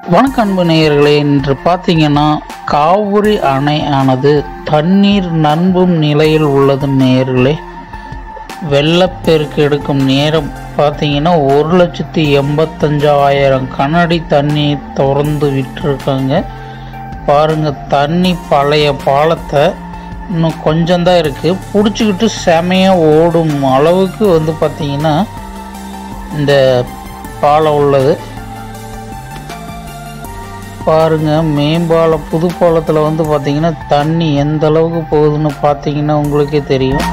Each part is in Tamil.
வணக்கம் அன்பு நேயர்களே இன்று பார்த்தீங்கன்னா காவிரி அணை ஆனது தண்ணீர் நன்பும் நிலையில் உள்ளது நேயர்களே வெள்ளப்பெருக்கு எடுக்கும் நேரம் பார்த்தீங்கன்னா ஒரு லட்சத்தி எண்பத்தஞ்சாயிரம் கனஅடி தண்ணீர் திறந்து விட்டுருக்காங்க பாருங்க தண்ணி பழைய பாலத்தை இன்னும் கொஞ்சம் தான் இருக்குது பிடிச்சிக்கிட்டு செமையாக ஓடும் அளவுக்கு வந்து பார்த்தீங்கன்னா இந்த பாலம் உள்ளது பாருங்க மேம்பாலம் புது பாலத்தில் வந்து பார்த்தீங்கன்னா தண்ணி எந்த அளவுக்கு போகுதுன்னு பார்த்தீங்கன்னா உங்களுக்கே தெரியும்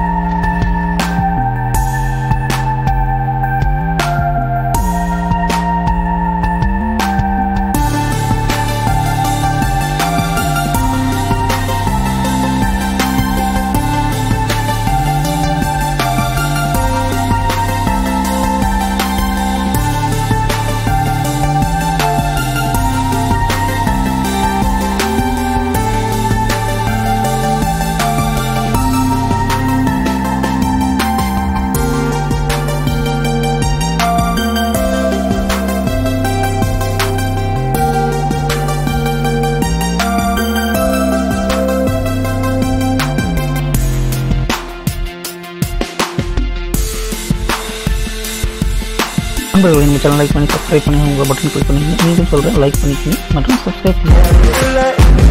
நண்பர்கள் எங்கள் சேனல் லைக் பண்ணி சப்ஸ்கிரைப் பண்ணி உங்கள் பட்டன் கிளிக் பண்ணி மீண்டும் சொல்கிறேன் லைக் பண்ணிக்கணும் மற்றும் சப்ஸ்கிரைப் பண்ணி